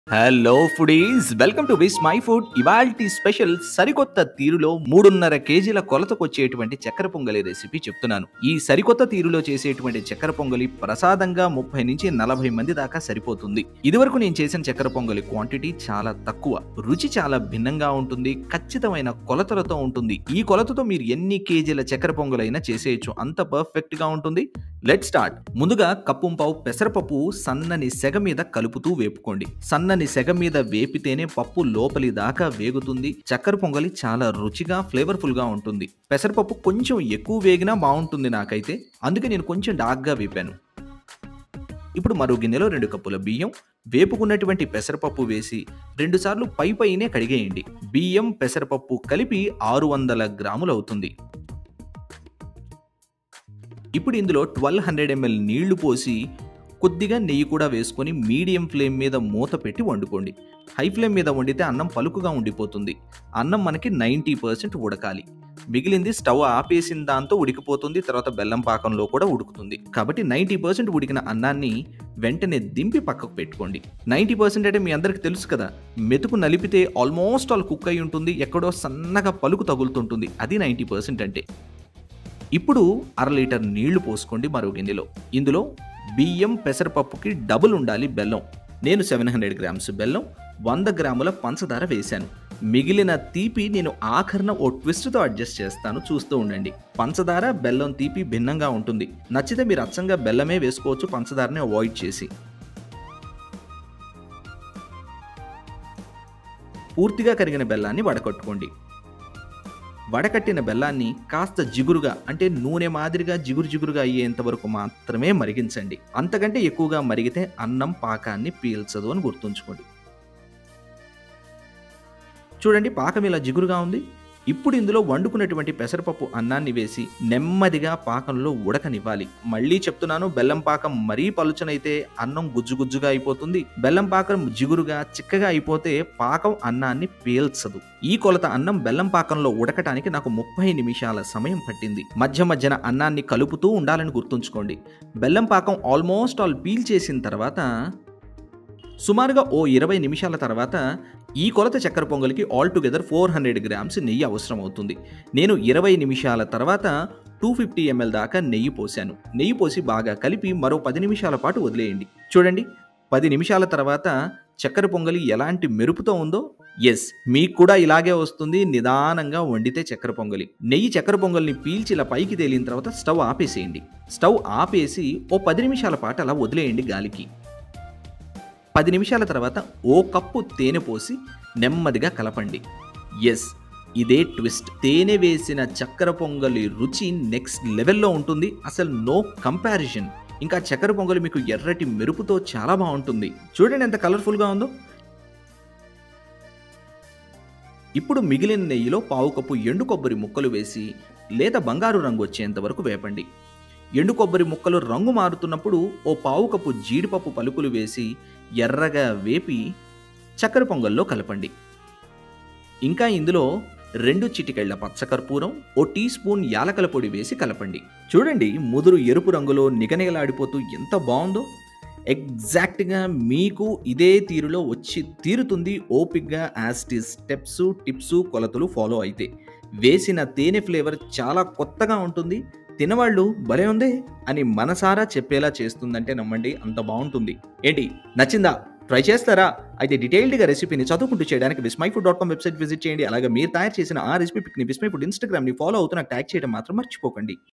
hello foodies welcome to Vismai food ఇవాల్టి special సరికొత్త తీరులో మూడున్నర కేజీల కొలతకు వచ్చేటువంటి చక్కెర పొంగలి రెసిపీ చెప్తున్నాను ఈ సరికొత్త తీరులో చేసేటువంటి చక్కెర పొంగలి ప్రసాదంగా ముప్పై నుంచి నలభై మంది దాకా సరిపోతుంది ఇదివరకు నేను చేసిన చక్కెర పొంగలి క్వాంటిటీ చాలా తక్కువ రుచి చాలా భిన్నంగా ఉంటుంది ఖచ్చితమైన కొలతలతో ఉంటుంది ఈ కొలతతో మీరు ఎన్ని కేజీల చక్కెర పొంగలైనా చేసేయచ్చు అంత పర్ఫెక్ట్ గా ఉంటుంది లెట్ స్టార్ట్ ముందుగా కప్పు పావు పెసరపప్పు సన్నని సెగ మీద కలుపుతూ వేపుకోండి సన్నని సెగ మీద వేపితేనే పప్పు లోపలి దాకా వేగుతుంది చక్కెర పొంగలి చాలా రుచిగా ఫ్లేవర్ఫుల్ గా ఉంటుంది పెసరపప్పు కొంచెం ఎక్కువ వేగినా బాగుంటుంది నాకైతే అందుకే నేను కొంచెం డార్క్గా వేపాను ఇప్పుడు మరో గిన్నెలో రెండు కప్పుల బియ్యం వేపుకున్నటువంటి పెసరపప్పు వేసి రెండుసార్లు పై పైనే కడిగేయండి బియ్యం పెసరపప్పు కలిపి ఆరు వందల గ్రాములు అవుతుంది ఇప్పుడు ఇందులో ట్వెల్వ్ హండ్రెడ్ ఎంఎల్ నీళ్లు పోసి కొద్దిగా నెయ్యి కూడా వేసుకొని మీడియం ఫ్లేమ్ మీద మూత పెట్టి వండుకోండి హై ఫ్లేమ్ మీద వండితే అన్నం పలుకుగా ఉండిపోతుంది అన్నం మనకి నైంటీ పర్సెంట్ ఉడకాలి మిగిలింది స్టవ్ ఆపేసిన దాంతో ఉడికిపోతుంది తర్వాత బెల్లం పాకంలో కూడా ఉడుకుతుంది కాబట్టి నైంటీ పర్సెంట్ ఉడికిన అన్నాన్ని వెంటనే దింపి పక్కకు పెట్టుకోండి నైంటీ పర్సెంట్ అంటే మీ అందరికి తెలుసు కదా మెతుకు నలిపితే ఆల్మోస్ట్ ఆల్ కుక్ అయి ఉంటుంది ఎక్కడో సన్నగా పలుకు తగులుతుంటుంది అది నైంటీ పర్సెంట్ అంటే ఇప్పుడు అర లీటర్ నీళ్లు పోసుకోండి మరో గిన్నెలో ఇందులో బియ్యం పెసరపప్పుకి డబుల్ ఉండాలి బెల్లం నేను సెవెన్ హండ్రెడ్ గ్రామ్స్ బెల్లం వంద గ్రాముల పంచదార వేశాను మిగిలిన తీపి నేను ఆఖరణ ఓ ట్విస్ట్తో అడ్జస్ట్ చేస్తాను చూస్తూ ఉండండి పంచదార బెల్లం తీపి భిన్నంగా ఉంటుంది నచ్చితే మీరు అచ్చంగా బెల్లమే వేసుకోవచ్చు పంచదారని అవాయిడ్ చేసి పూర్తిగా కరిగిన బెల్లాన్ని వడకట్టుకోండి వడకట్టిన బెల్లాన్ని కాస్త జిగురుగా అంటే నూనె మాదిరిగా జిగురు జిగురుగా అయ్యేంత వరకు మాత్రమే మరిగించండి అంతకంటే ఎక్కువగా మరిగితే అన్నం పాకాన్ని పీల్చదు అని గుర్తుంచుకోండి చూడండి పాకం ఇలా జిగురుగా ఉంది ఇప్పుడు ఇందులో వండుకున్నటువంటి పెసరపప్పు అన్నాన్ని వేసి నెమ్మదిగా పాకంలో ఉడకనివ్వాలి మళ్ళీ చెప్తున్నాను బెల్లం పాకం మరీ పలుచనైతే అన్నం గుజ్జు గుజ్జుగా అయిపోతుంది బెల్లం పాకం జిగురుగా చిక్కగా అయిపోతే పాకం అన్నాన్ని పీల్చదు ఈ కొలత అన్నం బెల్లం పాకంలో ఉడకటానికి నాకు ముప్పై నిమిషాల సమయం పట్టింది మధ్య మధ్యన అన్నాన్ని కలుపుతూ ఉండాలని గుర్తుంచుకోండి బెల్లం పాకం ఆల్మోస్ట్ ఆల్ పీల్ చేసిన తర్వాత సుమారుగా ఓ ఇరవై నిమిషాల తర్వాత ఈ కొలత చక్కెర పొంగలికి all together four hundred grams నెయ్యి అవసరం అవుతుంది నేను ఇరవై నిమిషాల తర్వాత టూ ఫిఫ్టీ ఎంఎల్ దాకా నెయ్యి పోసాను నెయ్యి పోసి బాగా కలిపి మరో పది నిమిషాల పాటు వదిలేయండి చూడండి పది నిమిషాల తర్వాత చక్కెర పొంగలి ఎలాంటి మెరుపుతో ఉందో ఎస్ మీకు కూడా ఇలాగే వస్తుంది నిదానంగా వండితే చక్కెర పొంగలి నెయ్యి చక్కెర పొంగల్ని పీల్చి ఇలా పైకి తేలిన తర్వాత స్టవ్ ఆపేసేయండి స్టవ్ ఆపేసి ఓ పది నిమిషాల పాటు అలా వదిలేయండి గాలికి పది నిమిషాల తర్వాత ఓ కప్పు తేనె పోసి నెమ్మదిగా కలపండి ఎస్ ఇదే ట్విస్ట్ తేనె వేసిన చక్కెర పొంగలి రుచి నెక్స్ట్ లెవెల్లో ఉంటుంది అసలు నో కంపారిజన్ ఇంకా చక్కెర పొంగలి మీకు ఎర్రటి మెరుపుతో చాలా బాగుంటుంది చూడండి ఎంత కలర్ఫుల్గా ఉందో ఇప్పుడు మిగిలిన నెయ్యిలో పావు కప్పు ఎండు కొబ్బరి ముక్కలు వేసి లేత బంగారు రంగు వచ్చేంత వరకు వేపండి ఎండు కొబ్బరి ముక్కలు రంగు మారుతున్నప్పుడు ఓ పావు కప్పు జీడిపప్పు పలుకులు వేసి ఎర్రగా వేపి చక్కెర పొంగల్లో కలపండి ఇంకా ఇందులో రెండు చిటికెళ్ల పచ్చకర్పూరం ఓ టీ స్పూన్ యాలకల పొడి వేసి కలపండి చూడండి ముదురు ఎరుపు రంగులో నిగనిగలాడిపోతూ ఎంత బాగుందో ఎగ్జాక్ట్గా మీకు ఇదే తీరులో వచ్చి తీరుతుంది ఓపిక్గా యాస్టి స్టెప్స్ టిప్స్ కొలతలు ఫాలో అయితే వేసిన తేనె ఫ్లేవర్ చాలా కొత్తగా ఉంటుంది తినవాళ్ళు భలే ఉందే అని మనసారా చెప్పేలా చేస్తుందంటే నమ్మండి అంత బాగుంటుంది ఏంటి నచ్చిందా ట్రై చేస్తారా అయితే డీటెయిల్డ్గా రెసిపీని చదువుకుంటూ చేయడానికి Vismai food dot com website visit చేయండి అలాగే మీరు తయారు చేసిన ఆ రెసిపీ పిక్ని విస్మై ఫుడ్ ఇన్స్టాగ్రామ్ని ఫాలో అవుతూ నాకు ట్యాగ్ చేయడం మాత్రం మర్చిపోకండి